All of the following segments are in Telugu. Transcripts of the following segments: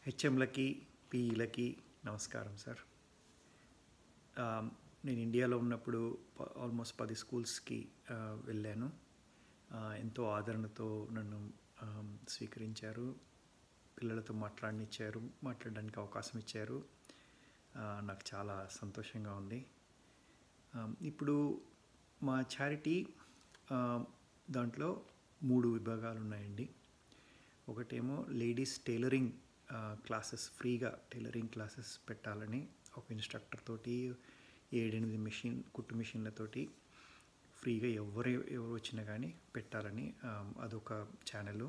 హెచ్ఎంలకి పీఈలకి నమస్కారం సార్ ఆ, నేను ఇండియాలో ఉన్నప్పుడు ఆల్మోస్ట్ పది స్కూల్స్కి ఆ, వెళ్ళాను ఆ, ఎంతో ఆదరణతో నన్ను ఆ, స్వీకరించారు పిల్లలతో మాట్లాడనిచ్చారు మాట్లాడడానికి అవకాశం ఇచ్చారు ఆ, నాకు చాలా సంతోషంగా ఉంది ఆ, ఇప్పుడు మా చారిటీ ఆ, దాంట్లో మూడు విభాగాలు ఉన్నాయండి ఒకటేమో లేడీస్ టైలరింగ్ క్లాసెస్ ఫ్రీగా టైలరింగ్ క్లాసెస్ పెట్టాలని ఒక ఇన్స్ట్రక్టర్ తోటి ఏడెనిమిది మిషన్ కుట్టు మిషన్లతోటి ఫ్రీగా ఎవరు ఎవరు వచ్చినా కానీ పెట్టాలని ఆ, అదొక ఛానల్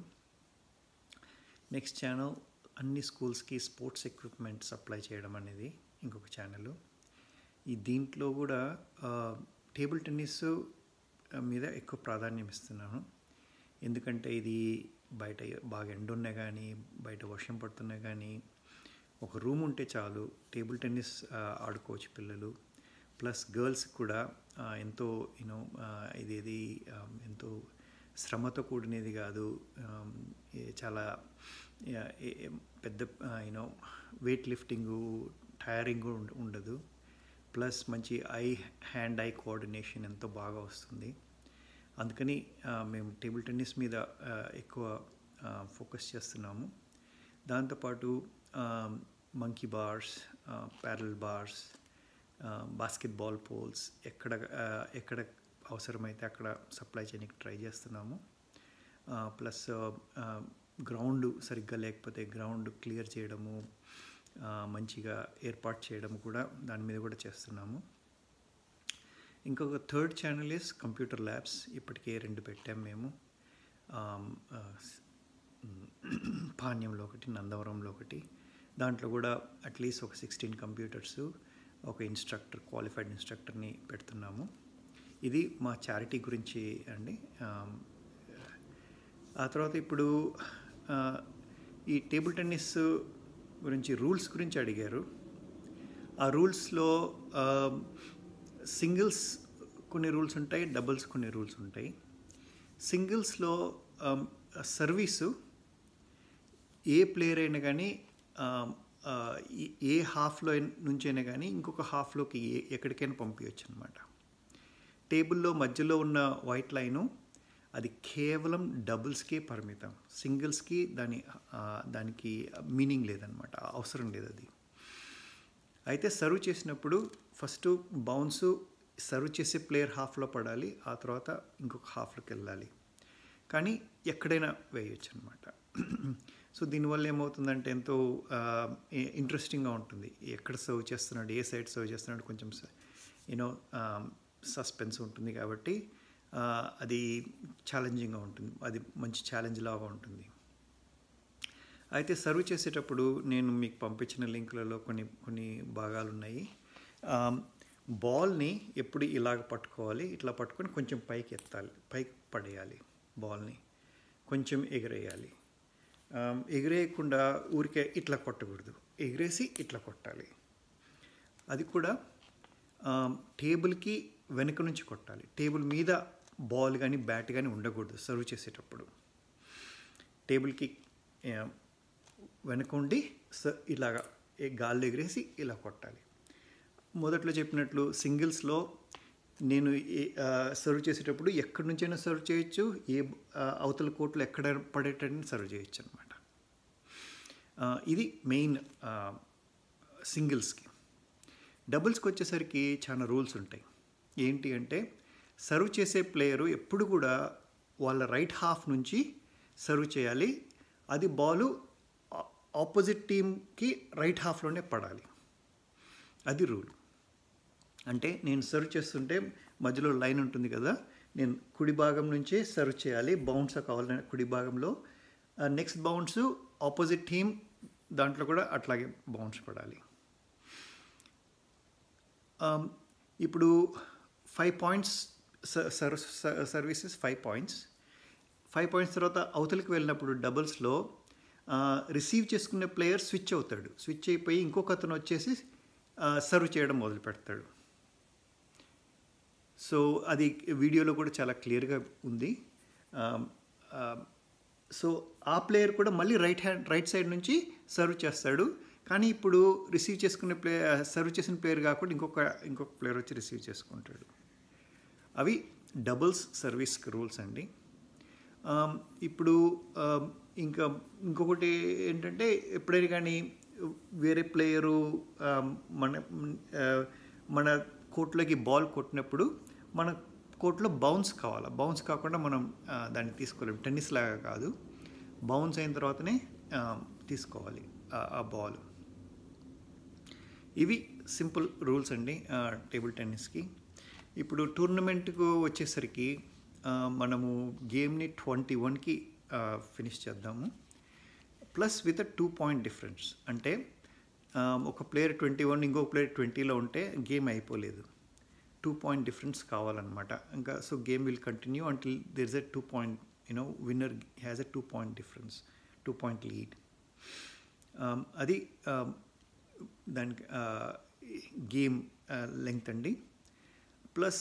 నెక్స్ట్ ఛానల్ అన్ని స్కూల్స్కి స్పోర్ట్స్ ఎక్విప్మెంట్ సప్లై చేయడం అనేది ఇంకొక ఛానల్ ఈ దీంట్లో కూడా ఆ, టేబుల్ టెన్నిస్ మీద ఎక్కువ ప్రాధాన్యం ఇస్తున్నాను ఎందుకంటే ఇది బయట బాగా ఎండ ఉన్నా కానీ బయట వర్షం పడుతున్నా కానీ ఒక రూమ్ ఉంటే చాలు టేబుల్ టెన్నిస్ ఆ, ఆడుకోవచ్చు పిల్లలు ప్లస్ గర్ల్స్ కూడా ఆ, ఎంతో యూనో ఇదేది ఆ, ఎంతో శ్రమతో కూడినది కాదు ఆ, ఏ- చాలా యా, ఏ- ఏ- పెద్ద యూనో వెయిట్ లిఫ్టింగు టైరింగ్ ఉండదు ప్లస్ మంచి ఐ హ్యాండ్ ఐ కోఆర్డినేషన్ ఎంతో బాగా వస్తుంది అందుకని ఆ, మేము టేబుల్ టెన్నిస్ మీద ఆ, ఎక్కువ ఫోకస్ చేస్తున్నాము దాంతోపాటు monkey bars parallel bars basketball poles ఎక్కడ ఆ, ఎక్కడ అవసరమైతే అక్కడ సప్లై చేయడానికి ట్రై చేస్తున్నాము ప్లస్ గ్రౌండ్ సరిగ్గా లేకపోతే గ్రౌండ్ క్లియర్ చేయడము ఆ, మంచిగా ఏర్పాటు చేయడం కూడా దాని మీద కూడా చేస్తున్నాము ఇంకొక third channel is computer labs ఇప్పటికే రెండు పెట్టాం మేము ఆమ్, ఆ, స్- మ్, పాణ్యంలో ఒకటి నందవరంలో ఒకటి దాంట్లో కూడా అట్లీస్ట్ ఒక సిక్స్టీన్ కంప్యూటర్స్ ఒక ఇన్స్ట్రక్టర్ క్వాలిఫైడ్ ఇన్స్ట్రక్టర్ని పెడుతున్నాము ఇది మా చారిటీ గురించి అండి ఆమ్, ఆ తర్వాత ఇప్పుడు ఆ, ఈ టేబుల్ టెన్నిస్ గురించి రూల్స్ గురించి అడిగారు ఆ రూల్స్లో సింగిల్స్ కొన్ని రూల్స్ ఉంటాయి డబుల్స్ కొన్ని రూల్స్ ఉంటాయి సింగిల్స్లో సర్వీసు ఏ ప్లేయర్ అయినా కానీ ఏ హాఫ్లో నుంచైనా కానీ ఇంకొక హాఫ్లోకి ఏ ఎక్కడికైనా పంపించవచ్చు అనమాట టేబుల్లో మధ్యలో ఉన్న వైట్ లైను అది కేవలం డబుల్స్కే పరిమితం సింగిల్స్కి దాని ఆ, దానికి మీనింగ్ లేదనమాట అవసరం లేదు అది అయితే సర్వ్ చేసినప్పుడు ఫస్ట్ బౌన్స్ సర్వ్ చేసే ప్లేయర్ హాఫ్లో పడాలి ఆ తర్వాత ఇంకొక హాఫ్లోకి వెళ్ళాలి కానీ ఎక్కడైనా వేయొచ్చు అనమాట సో దీనివల్ల ఏమవుతుందంటే ఎంతో ఇంట్రెస్టింగ్గా ఉంటుంది ఎక్కడ సర్వ్ చేస్తున్నాడు ఏ సైడ్ సర్వ్ చేస్తున్నాడు కొంచెం యూనో సస్పెన్స్ ఉంటుంది కాబట్టి ఆ, అది ఛాలెంజింగ్గా ఉంటుంది అది మంచి ఛాలెంజ్ లాగా ఉంటుంది అయితే సర్వ్ చేసేటప్పుడు నేను మీకు పంపించిన లింకులలో కొన్ని కొన్ని భాగాలు ఉన్నాయి ఆమ్, బాల్ని ఎప్పుడు ఇలాగ పట్టుకోవాలి ఇట్లా పట్టుకొని కొంచెం పైకి ఎత్తాలి పైకి పడేయాలి బాల్ని కొంచెం ఎగిరేయాలి ఆమ్, ఎగిరేయకుండా ఊరికే ఇట్లా కొట్టకూడదు ఎగిరేసి ఇట్లా కొట్టాలి అది కూడా ఆమ్, టేబుల్కి వెనుక నుంచి కొట్టాలి టేబుల్ మీద బాల్ కానీ బ్యాట్ కానీ ఉండకూడదు సర్వ్ చేసేటప్పుడు టేబుల్కి ఆ, వెనక ఉండి స ఇలాగా ఏ గాల్లో ఎగిరేసి ఇలా కొట్టాలి మొదట్లో చెప్పినట్లు సింగిల్స్లో నేను ఏ- ఆ, సర్వ్ చేసేటప్పుడు ఎక్కడి నుంచైనా సర్వ్ చేయొచ్చు ఏ ఆ, అవతల కోర్టులో ఎక్కడ పడేటని సర్వ్ చేయొచ్చు అనమాట ఇది మెయిన్ సింగిల్స్కి డబుల్స్కి వచ్చేసరికి చాలా రూల్స్ ఉంటాయి ఏంటి అంటే సర్వ్ చేసే ప్లేయరు ఎప్పుడు కూడా వాళ్ళ రైట్ హాఫ్ నుంచి సర్వ్ చేయాలి అది బాలు ఆపోజిట్ టీంకి రైట్ హాఫ్లోనే పడాలి అది రూల్ అంటే నేను సర్వ్ చేస్తుంటే మధ్యలో లైన్ ఉంటుంది కదా నేను కుడి భాగం నుంచే సర్వ్ చేయాలి బౌన్స్ కావాలని కుడి భాగంలో నెక్స్ట్ బౌన్స్ ఆపోజిట్ టీం దాంట్లో కూడా అట్లాగే బౌన్స్ పడాలి Um, ఇప్పుడు five points services five points five points తర్వాత అవతలికి వెళ్ళినప్పుడు డబుల్స్లో రిసీవ్ చేసుకునే ప్లేయర్ స్విచ్ అవుతాడు స్విచ్ అయిపోయి ఇంకొక అతను వచ్చేసి సర్వ్ చేయడం మొదలు పెడతాడు సో అది వీడియోలో కూడా చాలా క్లియర్గా ఉంది సో ఆ ప్లేయర్ కూడా మళ్ళీ రైట్ హ్యాండ్ రైట్ సైడ్ నుంచి సర్వ్ చేస్తాడు కానీ ఇప్పుడు రిసీవ్ చేసుకునే ప్లే సర్వ్ చేసిన ప్లేయర్ కాకుండా ఇంకొక ఇంకొక ప్లేయర్ వచ్చి రిసీవ్ చేసుకుంటాడు అవి డబుల్స్ సర్వీస్ రూల్స్ అండి ఆమ్, ఇప్పుడు ఆమ్, ఇంకా ఇంకొకటి ఏంటంటే ఎప్పుడైనా కానీ వేరే ప్లేయరు ఆమ్, మన ఆ, మన కోర్టులోకి బాల్ కొట్టినప్పుడు మన కోర్టులో బౌన్స్ కావాలి బౌన్స్ కాకుండా మనం ఆ, దాన్ని తీసుకోలేము టెన్నిస్ లాగా కాదు బౌన్స్ అయిన తర్వాతనే ఆ, తీసుకోవాలి ఆ- ఆ బాల్ ఇవి సింపుల్ రూల్స్ అండి ఆ, టేబుల్ టెన్నిస్కి ఇప్పుడు టోర్నమెంట్కు వచ్చేసరికి ఆ, మనము గేమ్ని ట్వంటీ వన్కి ఫినిష్ చేద్దాము plus with uh two point difference అంటే ఆ, ఒక ప్లేయర్ ట్వంటీ వన్ ఇంకొక ప్లేయర్ ట్వంటీలో ఉంటే గేమ్ అయిపోలేదు టూ పాయింట్ డిఫరెన్స్ కావాలన్నమాట ఇంకా so game will continue until there is a two point you know winner has a two point difference two point lead అది um, దానికి గేమ్ లెంగ్త్ అండి plus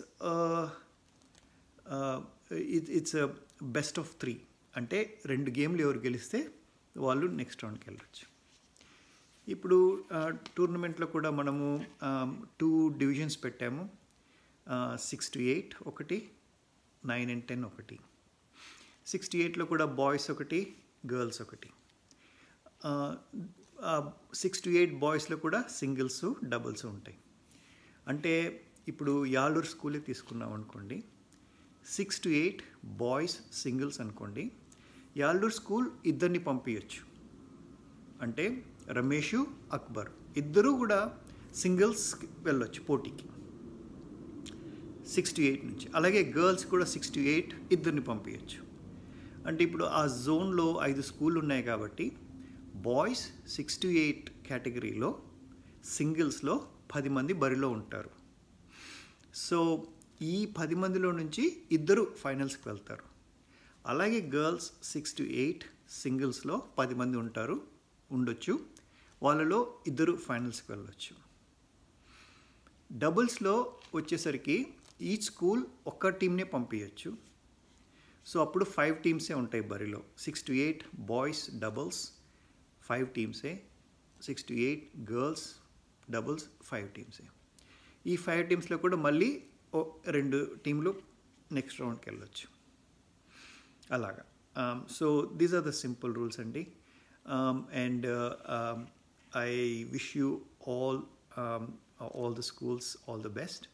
it's best of three అంటే రెండు గేమ్లు ఎవరు గెలిస్తే వాళ్ళు నెక్స్ట్ రౌండ్కి వెళ్ళచ్చు ఇప్పుడు టోర్నమెంట్లో కూడా మనము టూ డివిజన్స్ పెట్టాము సిక్స్ టు ఎయిట్ ఒకటి నైన్ అండ్ టెన్ ఒకటి సిక్స్ టు ఎయిట్లో కూడా బాయ్స్ ఒకటి గర్ల్స్ ఒకటి సిక్స్ టు ఎయిట్ బాయ్స్లో కూడా సింగిల్స్ డబుల్స్ ఉంటాయి అంటే ఇప్పుడు యాలూరు స్కూలే తీసుకున్నాం అనుకోండి six to eight boys singles అనుకోండి యాలూరు స్కూల్ ఇద్దరిని పంపించచ్చు అంటే రమేషు అక్బర్ ఇద్దరూ కూడా సింగిల్స్కి వెళ్ళొచ్చు పోటీకి సిక్స్ టు ఎయిట్ నుంచి అలాగే గర్ల్స్ కూడా సిక్స్ టు ఎయిట్ ఇద్దరిని పంపించచ్చు అంటే ఇప్పుడు ఆ జోన్లో ఐదు స్కూళ్ళు ఉన్నాయి కాబట్టి బాయ్స్ సిక్స్ టు ఎయిట్ కేటగిరీలో సింగిల్స్లో పది మంది బరిలో ఉంటారు సో ఈ పది మందిలో నుంచి ఇద్దరు ఫైనల్స్కి వెళ్తారు అలాగే గర్ల్స్ సిక్స్ టు ఎయిట్ సింగిల్స్లో పది మంది ఉంటారు ఉండొచ్చు వాళ్ళలో ఇద్దరు ఫైనల్స్కి వెళ్ళొచ్చు డబుల్స్లో వచ్చేసరికి ఈచ్ స్కూల్ ఒక్క టీంనే పంపించచ్చు సో అప్పుడు ఫైవ్ టీమ్సే ఉంటాయి బరిలో six to eight boys doubles five టీమ్సే six to eight girls doubles five టీమ్సే ఈ ఫైవ్ టీమ్స్లో కూడా మళ్ళీ ఓ రెండు టీంలు నెక్స్ట్ రౌండ్కి వెళ్ళొచ్చు అలాగా so these are the simple rules అండి and I wish you all all the schools all the best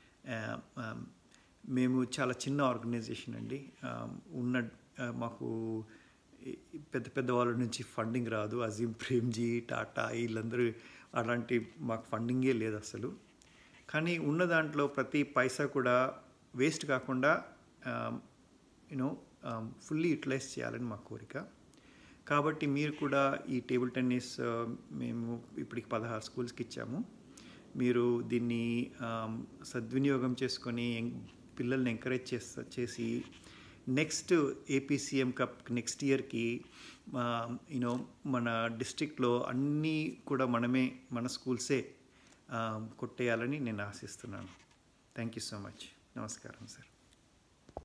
మేము చాలా చిన్న ఆర్గనైజేషన్ అండి Um, ఉన్న uh, మాకు ఈ- ఈ పెద్ద పెద్ద వాళ్ళ నుంచి ఫండింగ్ రాదు అజీం ప్రేమ్జీ టాటా వీళ్ళందరూ అలాంటి మాకు ఫండింగే లేదు అసలు కానీ ఉన్న దాంట్లో ప్రతి పైసా కూడా వేస్ట్ కాకుండా యూనో ఫుల్లీ యూటిలైజ్ చేయాలని మా కోరిక కాబట్టి మీరు కూడా ఈ టేబుల్ టెన్నిస్ ఆ, మేము ఇప్పటికి పదహారు స్కూల్స్కి ఇచ్చాము మీరు దీన్ని ఆమ్, సద్వినియోగం చేసుకొని ఎం- పిల్లల్ని ఎంకరేజ్ చేస్తా చేసి నెక్స్ట్ ఏపీసీఎం కప్ నెక్స్ట్ ఇయర్కి యూనో మన డిస్ట్రిక్ట్లో అన్నీ కూడా మనమే మన స్కూల్సే కొట్టేయాలని నేను ఆశిస్తున్నాను థ్యాంక్ యూ సో మచ్ నమస్కారం సార్